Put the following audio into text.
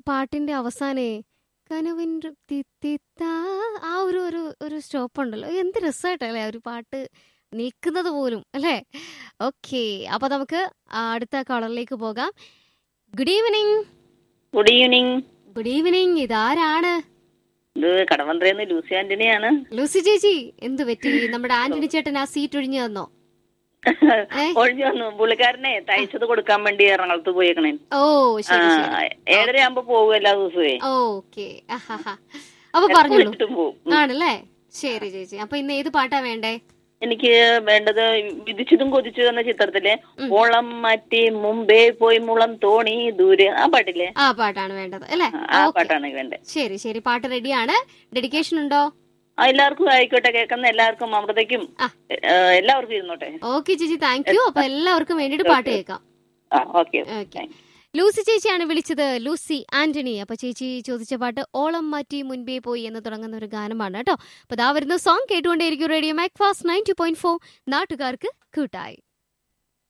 പാട്ടിന്റെ അവസാനേ കനവിൻ തിത്തിത്താ ആ ഒരു ഒരു ഒരു സ്റ്റോപ്പ് ഉണ്ടല്ലോ എന്ത് രസമായിട്ടല്ലേ ആ ഒരു പാട്ട് നിൽക്കുന്നത് പോലും അല്ലേ ഓക്കെ അപ്പൊ നമുക്ക് ആ അടുത്ത കളറിലേക്ക് പോകാം good evening good evening good evening ഇതാരാണ് ഇത് കടവന്ത്രയെന്ന് ലൂസി ആന്റണിയാണ് ലൂസി ചേച്ചി എന്ത് പറ്റി നമ്മുടെ ആന്റണി ചേട്ടൻ ആ സീറ്റ് ഒഴിഞ്ഞു തന്നോ ഏ? ഒഴിഞ്ഞു വന്നു പുള്ളിക്കാരനെ തയ്ച്ചത് കൊടുക്കാൻ വേണ്ടി എറണാകുളത്ത് പോയേക്കണേ ഓ ആ, ശരി ശരി ഏഴര ആകുമ്പോ പോകും എല്ലാ ദിവസമേ ഓക്കെ അപ്പൊ പറഞ്ഞോളൂ വിളിച്ചിട്ടും പോവും ഉം. ആണല്ലേ ശരി ചേച്ചി അപ്പൊ ഇന്ന് ഏത് പാട്ടാ വേണ്ടേ എനിക്ക് വേണ്ടത് വിധിച്ചതും കൊതിച്ചതും എന്ന ചിത്രത്തിലെ ഓളം മാറ്റി മുമ്പേ പോയി മുളം തോണി ദൂരെ ആ പാട്ടില്ലേ ആ പാട്ടാണ് വേണ്ടത് അല്ലേ ആ ഓക്കെ പാട്ടാണ് വേണ്ടത് ശരി ശരി പാട്ട് റെഡിയാണ് ഡെഡിക്കേഷൻ ഉണ്ടോ ആ എല്ലാവർക്കും ആയിക്കോട്ടെ കേൾക്കുന്ന എല്ലാവർക്കും അമൃതയ്ക്കും ആ. ഏ, എല്ലാവർക്കും ഇരുന്നോട്ടെ ഓക്കെ ചേച്ചി താങ്ക് യു അപ്പൊ എല്ലാവർക്കും വേണ്ടിട്ട് പാട്ട് കേൾക്കാം ആ ഓക്കെ ഓക്കെ ലൂസി ചേച്ചിയാണ് വിളിച്ചത് ലൂസി ആന്റണി അപ്പൊ ചേച്ചി ചോദിച്ച പാട്ട് ഓളം മാറ്റി മുൻപേ പോയി എന്ന് തുടങ്ങുന്ന ഒരു ഗാനമാണ് കേട്ടോ അപ്പൊ ദാ വരുന്ന സോങ് കേട്ടുകൊണ്ടേയിരിക്കും radio MACFAST ninety point four നാട്ടുകാർക്ക് കൂട്ടായി